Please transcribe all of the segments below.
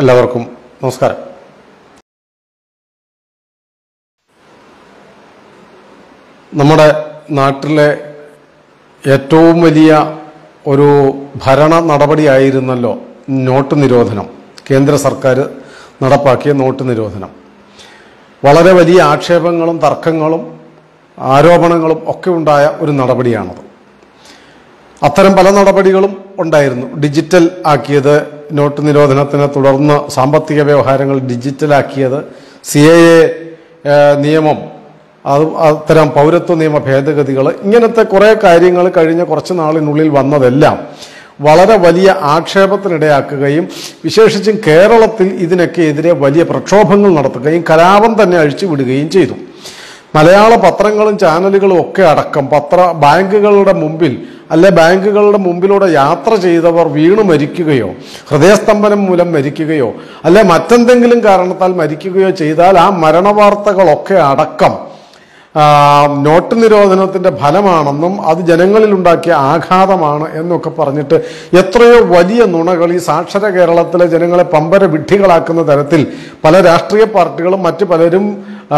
എല്ലാവർക്കും നമസ്കാരം നമ്മുടെ നാട്ടിലെ ഏറ്റവും വലിയ ഒരു ഭരണ നടപടിയായിരുന്നല്ലോ നോട്ട് നിരോധനം കേന്ദ്ര സർക്കാർ നടപ്പാക്കിയ നോട്ട് നിരോധനം വളരെ വലിയ ആക്ഷേപങ്ങളും തർക്കങ്ങളും ആരോപണങ്ങളും ഒക്കെ ഉണ്ടായ ഒരു നടപടിയാണത് അത്തരം പല നടപടികളും ഉണ്ടായിരുന്നു ഡിജിറ്റൽ ആക്കിയത് നോട്ട് നിരോധനത്തിനെ തുടർന്ന് സാമ്പത്തിക വ്യവഹാരങ്ങൾ ഡിജിറ്റലാക്കിയത് സി എ എ നിയമം അത് അത്തരം പൗരത്വ നിയമ ഭേദഗതികൾ ഇങ്ങനത്തെ കുറേ കാര്യങ്ങൾ കഴിഞ്ഞ കുറച്ച് നാളിനുള്ളിൽ വന്നതെല്ലാം വളരെ വലിയ ആക്ഷേപത്തിനിടയാക്കുകയും വിശേഷിച്ചും കേരളത്തിൽ ഇതിനൊക്കെ എതിരെ വലിയ പ്രക്ഷോഭങ്ങൾ നടത്തുകയും കലാപം തന്നെ അഴിച്ചുവിടുകയും ചെയ്തു മലയാള പത്രങ്ങളും ചാനലുകളും ഒക്കെ അടക്കം പത്ര ബാങ്കുകളുടെ മുമ്പിൽ അല്ലെ ബാങ്കുകളുടെ മുമ്പിലൂടെ യാത്ര ചെയ്തവർ വീണു മരിക്കുകയോ ഹൃദയസ്തംഭനം മൂലം മരിക്കുകയോ അല്ലെ മറ്റെന്തെങ്കിലും കാരണത്താൽ മരിക്കുകയോ ചെയ്താൽ ആ മരണവാർത്തകളൊക്കെ അടക്കം ആ, നോട്ട് നിരോധനത്തിന്റെ ഫലമാണെന്നും അത് ജനങ്ങളിൽ ഉണ്ടാക്കിയ ആഘാതമാണ് എന്നൊക്കെ പറഞ്ഞിട്ട് എത്രയോ വലിയ നുണകൾ ഈ സാക്ഷര കേരളത്തിലെ ജനങ്ങളെ പമ്പര വിഡ്ഢികളാക്കുന്ന തരത്തിൽ പല രാഷ്ട്രീയ പാർട്ടികളും മറ്റു പലരും ആ,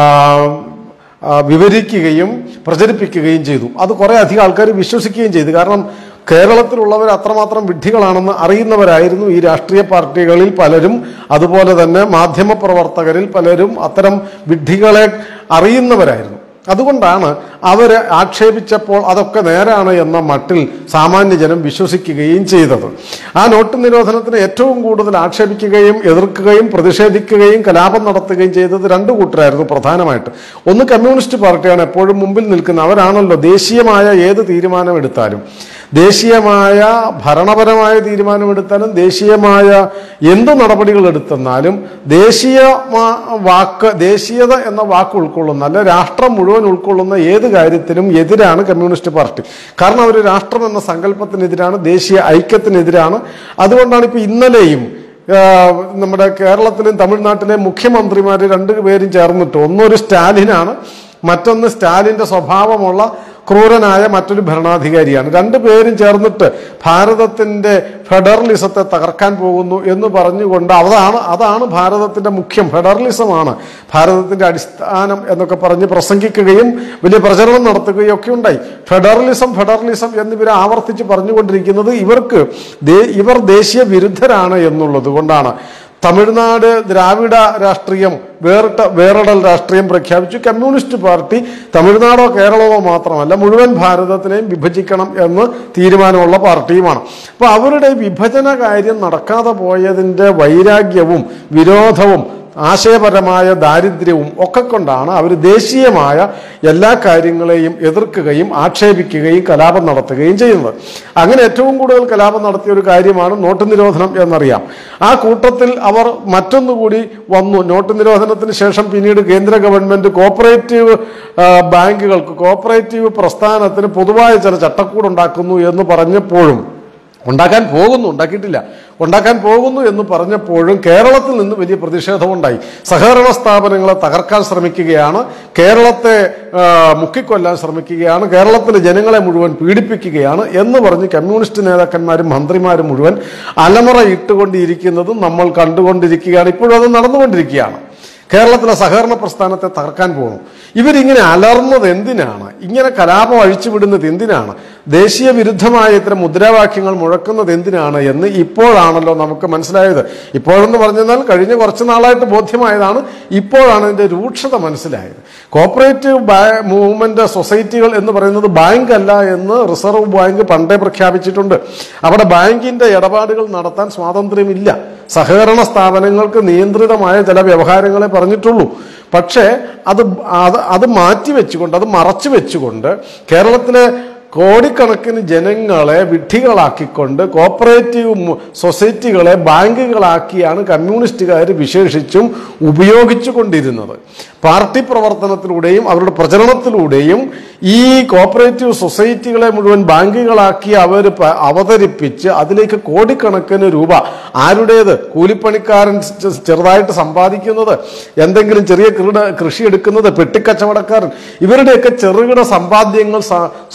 ആ, വിവരിക്കുകയും പ്രചരിപ്പിക്കുകയും ചെയ്തു അത് കുറേ അധികം ആൾക്കാർ വിശ്വസിക്കുകയും ചെയ്തു കാരണം കേരളത്തിലുള്ളവർ അത്രമാത്രം വിഡ്ഢികളാണെന്ന് അറിയുന്നവരായിരുന്നു ഈ രാഷ്ട്രീയ പാർട്ടികളിൽ പലരും അതുപോലെ തന്നെ മാധ്യമ പ്രവർത്തകരിൽ പലരും അത്തരം വിഡ്ഢികളെ അറിയുന്നവരായിരുന്നു അതുകൊണ്ടാണ് അവർ ആക്ഷേപിച്ചപ്പോൾ അതൊക്കെ നേരാണ് എന്ന മട്ടിൽ സാമാന്യ ജനം വിശ്വസിക്കുകയും ചെയ്തത് ആ നോട്ട് നിരോധനത്തിന് ഏറ്റവും കൂടുതൽ ആക്ഷേപിക്കുകയും എതിർക്കുകയും പ്രതിഷേധിക്കുകയും കലാപം നടത്തുകയും ചെയ്തത് രണ്ടു കൂട്ടരായിരുന്നു പ്രധാനമായിട്ട് ഒന്ന് കമ്മ്യൂണിസ്റ്റ് പാർട്ടിയാണ് എപ്പോഴും മുമ്പിൽ നിൽക്കുന്ന അവരാണല്ലോ ദേശീയമായ ഏത് തീരുമാനമെടുത്താലും ദേശീയമായ ഭരണപരമായ തീരുമാനമെടുത്താലും ദേശീയമായ എന്ത് നടപടികൾ എടുത്തെന്നാലും ദേശീയ മാ- വാക്ക് ദേശീയത എന്ന വാക്ക് ഉൾക്കൊള്ളുന്ന അല്ലെ രാഷ്ട്രം മുഴുവൻ ഉൾക്കൊള്ളുന്ന ഏത് കാര്യത്തിനും എതിരാണ് കമ്മ്യൂണിസ്റ്റ് പാർട്ടി കാരണം അവർ രാഷ്ട്രം എന്ന സങ്കല്പത്തിനെതിരാണ് ദേശീയ ഐക്യത്തിനെതിരാണ് അതുകൊണ്ടാണ് ഇപ്പൊ ഇന്നലെയും ആ, നമ്മുടെ കേരളത്തിലെയും തമിഴ്നാട്ടിലെ മുഖ്യമന്ത്രിമാർ രണ്ടുപേരും ചേർന്നിട്ട് ഒന്നൊരു സ്റ്റാലിനാണ് മറ്റൊന്ന് സ്റ്റാലിന്റെ സ്വഭാവമുള്ള ക്രൂരനായ മറ്റൊരു ഭരണാധികാരിയാണ് രണ്ടുപേരും ചേർന്നിട്ട് ഭാരതത്തിന്റെ ഫെഡറലിസത്തെ തകർക്കാൻ പോകുന്നു എന്ന് പറഞ്ഞുകൊണ്ട് അതാണ് അതാണ് ഭാരതത്തിന്റെ മുഖ്യം ഫെഡറലിസമാണ് ഭാരതത്തിന്റെ അടിസ്ഥാനം എന്നൊക്കെ പറഞ്ഞ് പ്രസംഗിക്കുകയും വലിയ പ്രചരണം നടത്തുകയും ഒക്കെ ഉണ്ടായി ഫെഡറലിസം ഫെഡറലിസം എന്നിവർ ആവർത്തിച്ച് പറഞ്ഞുകൊണ്ടിരിക്കുന്നത് ഇവർക്ക് ദേ- ഇവർ ദേശീയ വിരുദ്ധരാണ് എന്നുള്ളത് കൊണ്ടാണ് തമിഴ്നാട് ദ്രാവിഡ രാഷ്ട്രീയം വേറിട്ട വേറിടൽ രാഷ്ട്രീയം പ്രഖ്യാപിച്ചു കമ്മ്യൂണിസ്റ്റ് പാർട്ടി തമിഴ്നാടോ കേരളമോ മാത്രമല്ല മുഴുവൻ ഭാരതത്തിനെയും വിഭജിക്കണം എന്ന് തീരുമാനമുള്ള പാർട്ടിയുമാണ് അപ്പോൾ അവരുടെ വിഭജന കാര്യം നടക്കാതെ പോയതിൻ്റെ വൈരാഗ്യവും വിരോധവും ആശയപരമായ ദാരിദ്ര്യവും ഒക്കെ കൊണ്ടാണ് അവർ ദേശീയമായ എല്ലാ കാര്യങ്ങളെയും എതിർക്കുകയും ആക്ഷേപിക്കുകയും കലാപം നടത്തുകയും ചെയ്യുന്നത് അങ്ങനെ ഏറ്റവും കൂടുതൽ കലാപം നടത്തിയ ഒരു കാര്യമാണ് നോട്ട് നിരോധനം എന്നറിയാം ആ കൂട്ടത്തിൽ അവർ മറ്റൊന്നുകൂടി വന്നു നോട്ട് നിരോധനത്തിന് ശേഷം പിന്നീട് കേന്ദ്ര ഗവൺമെന്റ് കോപ്പറേറ്റീവ് ആ, ബാങ്കുകൾക്ക് കോപ്പറേറ്റീവ് പ്രസ്ഥാനത്തിന് പൊതുവായ ചില ചട്ടക്കൂട് ഉണ്ടാക്കുന്നു എന്ന് പറഞ്ഞപ്പോഴും ഉണ്ടാക്കാൻ പോകുന്നു ഉണ്ടാക്കിയിട്ടില്ല ഉണ്ടാക്കാൻ പോകുന്നു എന്ന് പറഞ്ഞപ്പോഴും കേരളത്തിൽ നിന്ന് വലിയ പ്രതിഷേധമുണ്ടായി സഹകരണ സ്ഥാപനങ്ങളെ തകർക്കാൻ ശ്രമിക്കുകയാണ് കേരളത്തെ ആ, മുക്കിക്കൊല്ലാൻ ശ്രമിക്കുകയാണ് കേരളത്തിലെ ജനങ്ങളെ മുഴുവൻ പീഡിപ്പിക്കുകയാണ് എന്ന് പറഞ്ഞ് കമ്മ്യൂണിസ്റ്റ് നേതാക്കന്മാരും മന്ത്രിമാരും മുഴുവൻ അലമുറ ഇട്ടുകൊണ്ടിരിക്കുന്നതും നമ്മൾ കണ്ടുകൊണ്ടിരിക്കുകയാണ് ഇപ്പോഴും അത് നടന്നുകൊണ്ടിരിക്കുകയാണ് കേരളത്തിലെ സഹകരണ പ്രസ്ഥാനത്തെ തകർക്കാൻ പോകുന്നു ഇവരിങ്ങനെ അലർന്നത് എന്തിനാണ് ഇങ്ങനെ കലാപം അഴിച്ചുവിടുന്നത് എന്തിനാണ് ദേശീയ വിരുദ്ധമായ ഇത്തരം മുദ്രാവാക്യങ്ങൾ മുഴക്കുന്നത് എന്തിനാണ് എന്ന് ഇപ്പോഴാണല്ലോ നമുക്ക് മനസ്സിലായത് ഇപ്പോഴെന്ന് പറഞ്ഞാൽ കഴിഞ്ഞ കുറച്ച് നാളായിട്ട് ബോധ്യമായതാണ് ഇപ്പോഴാണ് ഇതിന്റെ രൂക്ഷത മനസ്സിലായത് കോപ്പറേറ്റീവ് ബാ- മൂവ്മെന്റ് സൊസൈറ്റികൾ എന്ന് പറയുന്നത് ബാങ്ക് അല്ല എന്ന് റിസർവ് ബാങ്ക് പണ്ടേ പ്രഖ്യാപിച്ചിട്ടുണ്ട് അവിടെ ബാങ്കിന്റെ ഇടപാടുകൾ നടത്താൻ സ്വാതന്ത്ര്യമില്ല സഹകരണ സ്ഥാപനങ്ങൾക്ക് നിയന്ത്രിതമായ ചില വ്യവഹാരങ്ങളെ പറഞ്ഞിട്ടുള്ളൂ പക്ഷേ അത് അത് അത് മാറ്റി വെച്ചുകൊണ്ട് അത് മറച്ചു വെച്ചുകൊണ്ട് കേരളത്തിലെ കോടിക്കണക്കിന് ജനങ്ങളെ വിഡ്ഢികളാക്കിക്കൊണ്ട് കോപ്പറേറ്റീവ് മു- സൊസൈറ്റികളെ ബാങ്കുകളാക്കിയാണ് കമ്മ്യൂണിസ്റ്റുകാർ വിശേഷിച്ചും ഉപയോഗിച്ചു കൊണ്ടിരുന്നത് പാർട്ടി പ്രവർത്തനത്തിലൂടെയും അവരുടെ പ്രചരണത്തിലൂടെയും ഈ കോപ്പറേറ്റീവ് സൊസൈറ്റികളെ മുഴുവൻ ബാങ്കുകളാക്കി അവർ പ- അവതരിപ്പിച്ച് അതിലേക്ക് കോടിക്കണക്കിന് രൂപ ആരുടേത് കൂലിപ്പണിക്കാരൻ ചെ- ചെറുതായിട്ട് സമ്പാദിക്കുന്നത് എന്തെങ്കിലും ചെറിയ കൃഷി കൃഷി എടുക്കുന്നത് പെട്ടിക്കച്ചവടക്കാരൻ ഇവരുടെയൊക്കെ ചെറുകിട സമ്പാദ്യങ്ങൾ സ- സ്വരൂപിച്ച്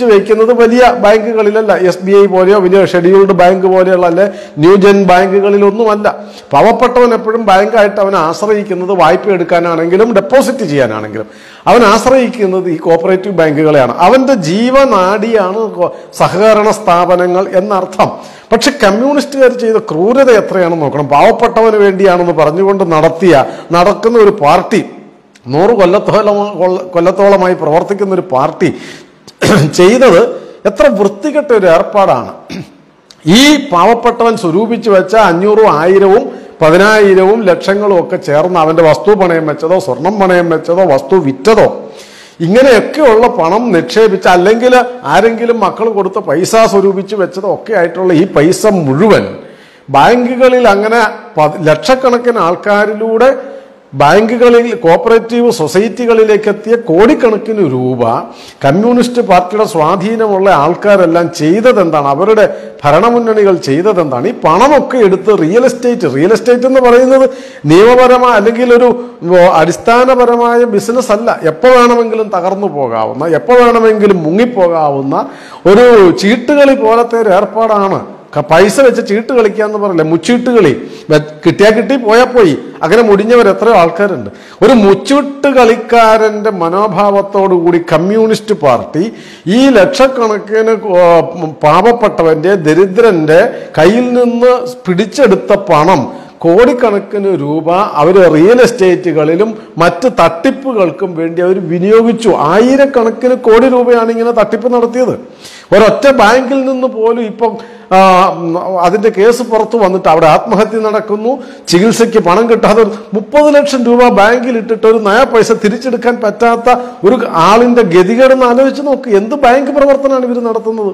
സ്വരൂപിച്ച് വയ്ക്കുന്നത് വലിയ ബാങ്കുകളിലല്ല എസ് ബി ഐ പോലെയോ വലിയ ഷെഡ്യൂൾഡ് ബാങ്ക് പോലെയുള്ള അല്ലെ ന്യൂജൻ ബാങ്കുകളിലൊന്നുമല്ല പാവപ്പെട്ടവൻ എപ്പോഴും ബാങ്കായിട്ട് അവൻ ആശ്രയിക്കുന്നത് വായ്പ എടുക്കാനാണെങ്കിലും ഡെപ്പോസിറ്റ് ചെയ്യാനാണെങ്കിലും അവൻ ആശ്രയിക്കുന്നത് ഈ കോപ്പറേറ്റീവ് ബാങ്കുകളെയാണ് അവന്റെ ജീവനാഡിയാണ് കോ- സഹകരണ സ്ഥാപനങ്ങൾ എന്നർത്ഥം പക്ഷെ കമ്മ്യൂണിസ്റ്റുകാർ ചെയ്ത ക്രൂരത എത്രയാണെന്ന് നോക്കണം പാവപ്പെട്ടവന് വേണ്ടിയാണെന്ന് പറഞ്ഞുകൊണ്ട് നടത്തിയ നടക്കുന്ന ഒരു പാർട്ടി നൂറ് കൊല്ലത്തോളം കൊല്ല- കൊല്ലത്തോളമായി പ്രവർത്തിക്കുന്ന ഒരു പാർട്ടി ചെയ്തത് എത്ര വൃത്തികെട്ട ഒരു ഏർപ്പാടാണ് ഈ പാവപ്പെട്ടവൻ സ്വരൂപിച്ച് വെച്ച അഞ്ഞൂറും ആയിരവും പതിനായിരവും ലക്ഷങ്ങളും ഒക്കെ ചേർന്ന് അവന്റെ വസ്തു പണയം വെച്ചതോ സ്വർണം പണയം വെച്ചതോ വസ്തു വിറ്റതോ ഇങ്ങനെയൊക്കെയുള്ള പണം നിക്ഷേപിച്ച അല്ലെങ്കിൽ ആരെങ്കിലും മക്കൾ കൊടുത്ത പൈസ സ്വരൂപിച്ച് വെച്ചതോ ഒക്കെ ആയിട്ടുള്ള ഈ പൈസ മുഴുവൻ ബാങ്കുകളിൽ അങ്ങനെ പ- ലക്ഷക്കണക്കിന് ആൾക്കാരിലൂടെ ബാങ്കുകളിൽ കോപ്പറേറ്റീവ് സൊസൈറ്റികളിലേക്ക് എത്തിയ കോടിക്കണക്കിന് രൂപ കമ്മ്യൂണിസ്റ്റ് പാർട്ടിയുടെ സ്വാധീനമുള്ള ആൾക്കാരെല്ലാം ചെയ്തതെന്താണ് അവരുടെ ഭരണമുന്നണികൾ ചെയ്തതെന്താണ് ഈ പണമൊക്കെ എടുത്ത് റിയൽ എസ്റ്റേറ്റ് റിയൽ എസ്റ്റേറ്റ് എന്ന് പറയുന്നത് നിയമപരമായ അല്ലെങ്കിൽ ഒരു ഓ, അടിസ്ഥാനപരമായ ബിസിനസ് അല്ല എപ്പോൾ വേണമെങ്കിലും തകർന്നു പോകാവുന്ന എപ്പോൾ വേണമെങ്കിലും മുങ്ങിപ്പോകാവുന്ന ഒരു ചീട്ടുകളി പോലത്തെ ഒരു ഏർപ്പാടാണ് ക- പൈസ വെച്ച് ചീട്ട് കളിക്കുക എന്ന് പറയില്ല മുച്ചീട്ട് കളി വെ- കിട്ടിയാ കിട്ടി പോയാ പോയി അങ്ങനെ മുടിഞ്ഞവർ എത്രയോ ആൾക്കാരുണ്ട് ഒരു മുച്ചീട്ട് കളിക്കാരന്റെ മനോഭാവത്തോടു കൂടി കമ്മ്യൂണിസ്റ്റ് പാർട്ടി ഈ ലക്ഷക്കണക്കിന് കോ- പാവപ്പെട്ടവന്റെ ദരിദ്രന്റെ കയ്യിൽ നിന്ന് പിടിച്ചെടുത്ത പണം കോടിക്കണക്കിന് രൂപ അവർ റിയൽ എസ്റ്റേറ്റുകളിലും മറ്റ് തട്ടിപ്പുകൾക്കും വേണ്ടി അവർ വിനിയോഗിച്ചു ആയിരക്കണക്കിന് കോടി രൂപയാണ് ഇങ്ങനെ തട്ടിപ്പ് നടത്തിയത് ഒരൊറ്റ ബാങ്കിൽ നിന്ന് പോലും ഇപ്പം ആ, ഉം, അതിന്റെ കേസ് പുറത്തു വന്നിട്ട് അവിടെ ആത്മഹത്യ നടക്കുന്നു ചികിത്സയ്ക്ക് പണം കിട്ടാതെ മുപ്പത് ലക്ഷം രൂപ ബാങ്കിൽ ഇട്ടിട്ട് ഒരു നയ പൈസ തിരിച്ചെടുക്കാൻ പറ്റാത്ത ഒരു ആളിന്റെ ഗതികേടെന്ന് ആലോചിച്ച് നോക്ക് എന്ത് ബാങ്ക് പ്രവർത്തനമാണ് ഇവർ നടത്തുന്നത്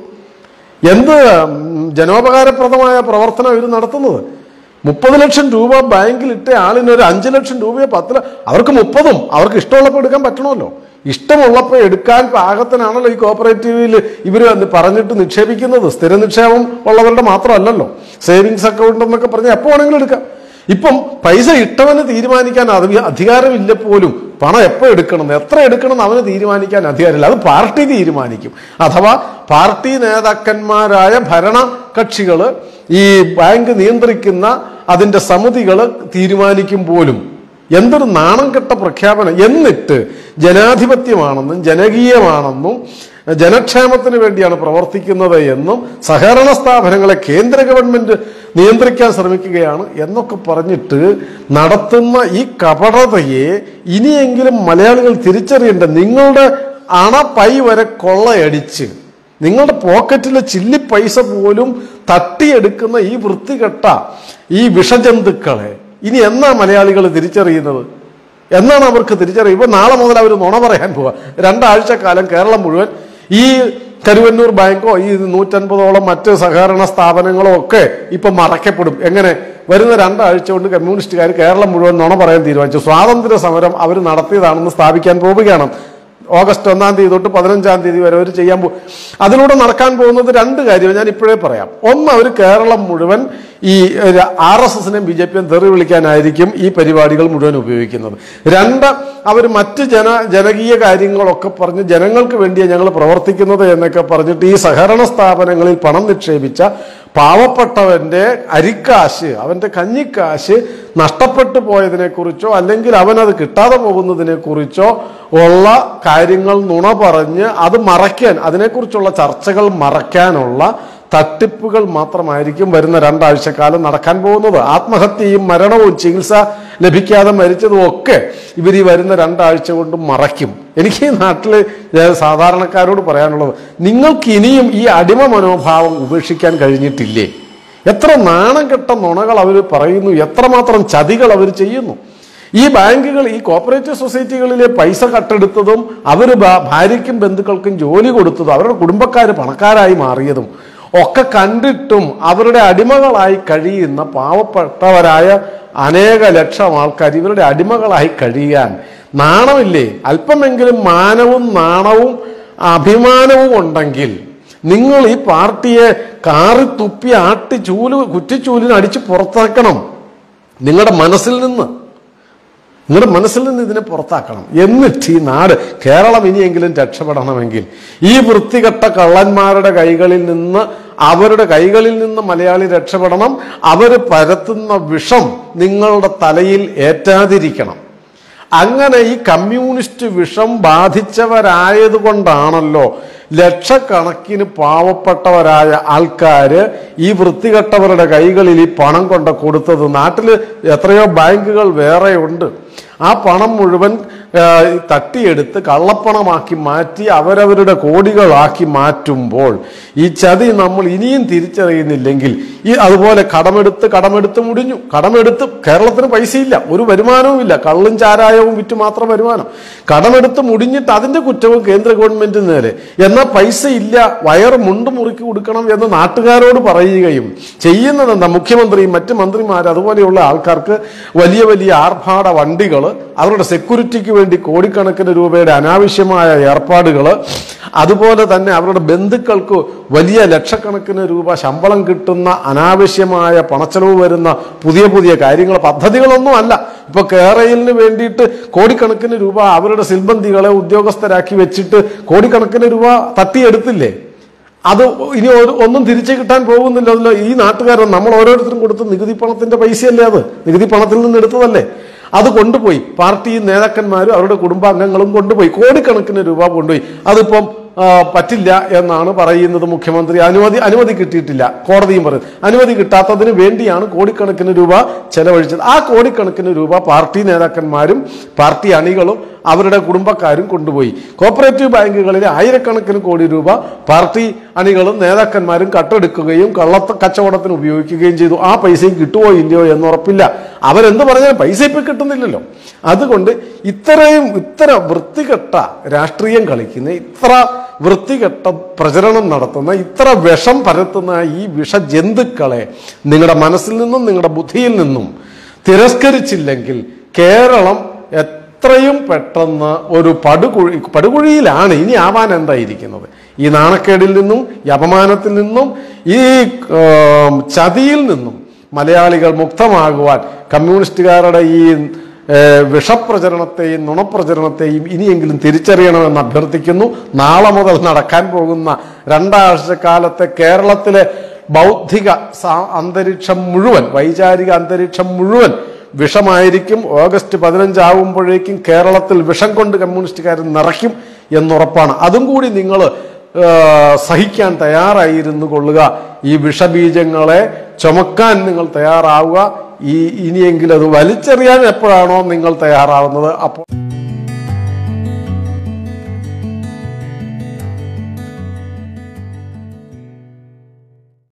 എന്ത് ഉം, ജനോപകാരപ്രദമായ പ്രവർത്തനം ഇവർ നടത്തുന്നത് മുപ്പത് ലക്ഷം രൂപ ബാങ്കിൽ ഇട്ട ആളിന് ഒരു അഞ്ച് ലക്ഷം രൂപയോ പത്ത് ല- അവർക്ക് മുപ്പതും അവർക്ക് ഇഷ്ടമുള്ളപ്പോൾ എടുക്കാൻ പറ്റണമല്ലോ ഇഷ്ടമുള്ളപ്പോൾ എടുക്കാൻ പാകത്തിനാണല്ലോ ഈ കോപ്പറേറ്റീവിൽ ഇവർ പറഞ്ഞിട്ട് നിക്ഷേപിക്കുന്നത് സ്ഥിര നിക്ഷേപം ഉള്ളവരുടെ മാത്രമല്ലല്ലോ സേവിങ്സ് അക്കൗണ്ട് എന്നൊക്കെ പറഞ്ഞാൽ എപ്പോൾ വേണമെങ്കിലും എടുക്കാം ഇപ്പം പൈസ ഇട്ടവന് തീരുമാനിക്കാൻ അത് അധികാരമില്ല പോലും പണം എപ്പോൾ എടുക്കണം എത്ര എടുക്കണം എന്ന് അവന് തീരുമാനിക്കാൻ അധികാരമില്ല അത് പാർട്ടി തീരുമാനിക്കും അഥവാ പാർട്ടി നേതാക്കന്മാരായ ഭരണ കക്ഷികൾ ഈ ബാങ്ക് നിയന്ത്രിക്കുന്ന അതിന്റെ സമിതികൾ തീരുമാനിക്കും പോലും എന്തൊരു നാണം കെട്ട പ്രഖ്യാപനം എന്നിട്ട് ജനാധിപത്യമാണെന്നും ജനകീയമാണെന്നും ജനക്ഷേമത്തിന് വേണ്ടിയാണ് പ്രവർത്തിക്കുന്നത് എന്നും സഹകരണ സ്ഥാപനങ്ങളെ കേന്ദ്ര ഗവൺമെന്റ് നിയന്ത്രിക്കാൻ ശ്രമിക്കുകയാണ് എന്നൊക്കെ പറഞ്ഞിട്ട് നടത്തുന്ന ഈ കപടതയെ ഇനിയെങ്കിലും മലയാളികൾ തിരിച്ചറിയണ്ട നിങ്ങളുടെ അണ പൈ വരെ കൊള്ളയടിച്ച് നിങ്ങളുടെ പോക്കറ്റിലെ ചില്ലി പൈസ പോലും തട്ടിയെടുക്കുന്ന ഈ വൃത്തികെട്ട ഈ വിഷജന്തുക്കളെ ഇനി എന്നാ മലയാളികൾ തിരിച്ചറിയുന്നത് എന്നാണ് അവർക്ക് തിരിച്ചറിയുക ഇപ്പൊ നാളെ മുതൽ അവർ നുണ പറയാൻ പോവാ രണ്ടാഴ്ച കാലം കേരളം മുഴുവൻ ഈ കരുവന്നൂർ ബാങ്കോ ഈ നൂറ്റൻപതോളം മറ്റ് സഹകരണ സ്ഥാപനങ്ങളോ ഒക്കെ ഇപ്പൊ മറക്കപ്പെടും എങ്ങനെ വരുന്ന രണ്ടാഴ്ച കൊണ്ട് കമ്മ്യൂണിസ്റ്റുകാർ കേരളം മുഴുവൻ നുണ പറയാൻ തീരുമാനിച്ചു സ്വാതന്ത്ര്യ സമരം അവർ നടത്തിയതാണെന്ന് സ്ഥാപിക്കാൻ പോവുകയാണ് ഓഗസ്റ്റ് ഒന്നാം തീയതി തൊട്ട് പതിനഞ്ചാം തീയതി വരെ അവർ ചെയ്യാൻ പോകും അതിലൂടെ നടക്കാൻ പോകുന്നത് രണ്ട് കാര്യം ഞാൻ ഇപ്പോഴേ പറയാം ഒന്ന് അവർ കേരളം മുഴുവൻ ഈ ആർ എസ് എസിനെയും ബി ജെ പിയും തെറി വിളിക്കാനായിരിക്കും ഈ പരിപാടികൾ മുഴുവൻ ഉപയോഗിക്കുന്നത് രണ്ട് അവർ മറ്റ് ജന ജനകീയ കാര്യങ്ങളൊക്കെ പറഞ്ഞ് ജനങ്ങൾക്ക് വേണ്ടിയാണ് ഞങ്ങൾ പ്രവർത്തിക്കുന്നത് എന്നൊക്കെ പറഞ്ഞിട്ട് ഈ സഹകരണ സ്ഥാപനങ്ങളിൽ പണം നിക്ഷേപിച്ച പാവപ്പെട്ടവന്റെ അരിക്കാശ് അവന്റെ കഞ്ഞിക്കാശ് നഷ്ടപ്പെട്ടു പോയതിനെ കുറിച്ചോ അല്ലെങ്കിൽ അവനത് കിട്ടാതെ പോകുന്നതിനെ കുറിച്ചോ ഉള്ള കാര്യങ്ങൾ നുണ പറഞ്ഞ് അത് മറയ്ക്കാൻ അതിനെക്കുറിച്ചുള്ള ചർച്ചകൾ മറയ്ക്കാനുള്ള തട്ടിപ്പുകൾ മാത്രമായിരിക്കും വരുന്ന രണ്ടാഴ്ചക്കാലം നടക്കാൻ പോകുന്നത് ആത്മഹത്യയും മരണവും ചികിത്സ ലഭിക്കാതെ മരിച്ചതും ഒക്കെ ഇവർ ഈ വരുന്ന രണ്ടാഴ്ച കൊണ്ട് മറയ്ക്കും എനിക്ക് ഈ നാട്ടിൽ സാധാരണക്കാരോട് പറയാനുള്ളത് നിങ്ങൾക്ക് ഇനിയും ഈ അടിമ മനോഭാവം ഉപേക്ഷിക്കാൻ കഴിഞ്ഞിട്ടില്ലേ എത്ര നാണം കെട്ട നുണകൾ അവർ പറയുന്നു എത്രമാത്രം ചതികൾ അവർ ചെയ്യുന്നു ഈ ബാങ്കുകൾ ഈ കോപ്പറേറ്റീവ് സൊസൈറ്റികളിലെ പൈസ കട്ടെടുത്തതും അവർ ഭാര്യയ്ക്കും ബന്ധുക്കൾക്കും ജോലി കൊടുത്തതും അവരുടെ കുടുംബക്കാർ പണക്കാരായി മാറിയതും ഒക്കെ കണ്ടിട്ടും അവരുടെ അടിമകളായി കഴിയുന്ന പാവപ്പെട്ടവരായ അനേക ലക്ഷം ആൾക്കാർ ഇവരുടെ അടിമകളായി കഴിയാൻ നാണമില്ലേ അല്പമെങ്കിലും മാനവും നാണവും അഭിമാനവും ഉണ്ടെങ്കിൽ നിങ്ങൾ ഈ പാർട്ടിയെ കാറി തുപ്പി ആട്ടി ചൂല് കുറ്റിച്ചൂലിന് അടിച്ച് പുറത്താക്കണം നിങ്ങളുടെ മനസ്സിൽ നിന്ന് നിങ്ങളുടെ മനസ്സിൽ നിന്ന് ഇതിനെ പുറത്താക്കണം എന്നിട്ട് ഈ നാട് കേരളം ഇനിയെങ്കിലും രക്ഷപ്പെടണമെങ്കിൽ ഈ വൃത്തികെട്ട കള്ളന്മാരുടെ കൈകളിൽ നിന്ന് അവരുടെ കൈകളിൽ നിന്ന് മലയാളി രക്ഷപ്പെടണം അവർ പരത്തുന്ന വിഷം നിങ്ങളുടെ തലയിൽ ഏറ്റാതിരിക്കണം അങ്ങനെ ഈ കമ്മ്യൂണിസ്റ്റ് വിഷം ബാധിച്ചവരായതുകൊണ്ടാണല്ലോ ലക്ഷക്കണക്കിന് പാവപ്പെട്ടവരായ ആൾക്കാര് ഈ വൃത്തികെട്ടവരുടെ കൈകളിൽ ഈ പണം കൊണ്ട് കൊടുത്തത് നാട്ടിൽ എത്രയോ ബാങ്കുകൾ വേറെ ഉണ്ട് ആ പണം മുഴുവൻ ആ, തട്ടിയെടുത്ത് കള്ളപ്പണമാക്കി മാറ്റി അവരവരുടെ കോടികളാക്കി മാറ്റുമ്പോൾ ഈ ചതി നമ്മൾ ഇനിയും തിരിച്ചറിയുന്നില്ലെങ്കിൽ ഈ അതുപോലെ കടമെടുത്ത് കടമെടുത്ത് മുടിഞ്ഞു കടമെടുത്ത് കേരളത്തിന് പൈസയില്ല ഒരു വരുമാനവും ഇല്ല കള്ളും ചാരായവും വിറ്റ് മാത്രം വരുമാനം കടമെടുത്ത് മുടിഞ്ഞിട്ട് അതിന്റെ കുറ്റവും കേന്ദ്ര ഗവൺമെന്റിന് നേരെ എന്നാൽ പൈസ ഇല്ല വയർ മുണ്ട് മുറുക്കി കൊടുക്കണം എന്ന് നാട്ടുകാരോട് പറയുകയും ചെയ്യുന്നത് എന്താ മുഖ്യമന്ത്രിയും മറ്റ് മന്ത്രിമാർ അതുപോലെയുള്ള ആൾക്കാർക്ക് വലിയ വലിയ ആർഭാട വണ്ടികൾ അവരുടെ സെക്യൂരിറ്റിക്ക് വേണ്ടി കോടിക്കണക്കിന് രൂപയുടെ അനാവശ്യമായ ഏർപ്പാടുകൾ അതുപോലെ തന്നെ അവരുടെ ബന്ധുക്കൾക്ക് വലിയ ലക്ഷക്കണക്കിന് രൂപ ശമ്പളം കിട്ടുന്ന അനാവശ്യമായ പണച്ചെലവ് വരുന്ന പുതിയ പുതിയ കാര്യങ്ങൾ പദ്ധതികളൊന്നും അല്ല ഇപ്പൊ കേരളിന് വേണ്ടിയിട്ട് കോടിക്കണക്കിന് രൂപ അവരുടെ സിൽബന്തികളെ ഉദ്യോഗസ്ഥരാക്കി വെച്ചിട്ട് കോടിക്കണക്കിന് രൂപ തട്ടിയെടുത്തില്ലേ അത് ഇനി ഒരു- ഒന്നും തിരിച്ചു കിട്ടാൻ പോകുന്നില്ലല്ലോ ഈ നാട്ടുകാരൻ നമ്മൾ ഓരോരുത്തരും കൊടുത്ത നികുതി പണത്തിന്റെ പൈസയല്ലേ അത് നികുതി പണത്തിൽ നിന്ന് എടുത്തതല്ലേ അത് കൊണ്ടുപോയി പാർട്ടി നേതാക്കന്മാരും അവരുടെ കുടുംബാംഗങ്ങളും കൊണ്ടുപോയി കോടിക്കണക്കിന് രൂപ കൊണ്ടുപോയി അതിപ്പം ആ, പറ്റില്ല എന്നാണ് പറയുന്നത് മുഖ്യമന്ത്രി അനുമതി അനുമതി കിട്ടിയിട്ടില്ല കോടതിയും പറയും അനുമതി കിട്ടാത്തതിന് വേണ്ടിയാണ് കോടിക്കണക്കിന് രൂപ ചെലവഴിച്ചത് ആ കോടിക്കണക്കിന് രൂപ പാർട്ടി നേതാക്കന്മാരും പാർട്ടി അണികളും അവരുടെ കുടുംബക്കാരും കൊണ്ടുപോയി കോപ്പറേറ്റീവ് ബാങ്കുകളിൽ ആയിരക്കണക്കിന് കോടി രൂപ പാർട്ടി അണികളും നേതാക്കന്മാരും കട്ടെടുക്കുകയും കള്ളത്ത കച്ചവടത്തിന് ഉപയോഗിക്കുകയും ചെയ്തു ആ പൈസയും കിട്ടുമോ ഇല്ലയോ എന്ന് ഉറപ്പില്ല അവരെന്ത് പറഞ്ഞാലും പൈസ ഇപ്പൊ കിട്ടുന്നില്ലല്ലോ അതുകൊണ്ട് ഇത്രയും ഇത്ര വൃത്തികെട്ട രാഷ്ട്രീയം കളിക്കുന്ന ഇത്ര വൃത്തികെട്ട പ്രചരണം നടത്തുന്ന ഇത്ര വിഷം പരത്തുന്ന ഈ വിഷജന്തുക്കളെ നിങ്ങളുടെ മനസ്സിൽ നിന്നും നിങ്ങളുടെ ബുദ്ധിയിൽ നിന്നും തിരസ്കരിച്ചില്ലെങ്കിൽ കേരളം എത്രയും പെട്ടെന്ന് ഒരു പടുകുഴി പടുകുഴിയിലാണ് ഇനി ആവാൻ എന്തായിരിക്കുന്നത് ഈ നാണക്കേടിൽ നിന്നും ഈ അപമാനത്തിൽ നിന്നും ഈ ഏം, ചതിയിൽ നിന്നും മലയാളികൾ മുക്തമാകുവാൻ കമ്മ്യൂണിസ്റ്റുകാരുടെ ഈ ഏഹ്, വിഷപ്രചരണത്തെയും നുണപ്രചരണത്തെയും ഇനിയെങ്കിലും തിരിച്ചറിയണമെന്ന് അഭ്യർത്ഥിക്കുന്നു നാളെ മുതൽ നടക്കാൻ പോകുന്ന രണ്ടാഴ്ച കാലത്തെ കേരളത്തിലെ ബൗദ്ധിക സാ- അന്തരീക്ഷം മുഴുവൻ വൈചാരിക അന്തരീക്ഷം മുഴുവൻ വിഷമായിരിക്കും ഓഗസ്റ്റ് പതിനഞ്ചാവുമ്പോഴേക്കും കേരളത്തിൽ വിഷം കൊണ്ട് കമ്മ്യൂണിസ്റ്റുകാർ നിറയ്ക്കും എന്നുറപ്പാണ് അതും കൂടി നിങ്ങൾ സഹിക്കാൻ തയ്യാറായിരുന്നു കൊള്ളുക ഈ വിഷബീജങ്ങളെ ചുമക്കാൻ നിങ്ങൾ തയ്യാറാവുക ഈ ഇനിയെങ്കിലും അത് വലിച്ചെറിയാൻ എപ്പോഴാണോ നിങ്ങൾ തയ്യാറാവുന്നത് അപ്പോൾ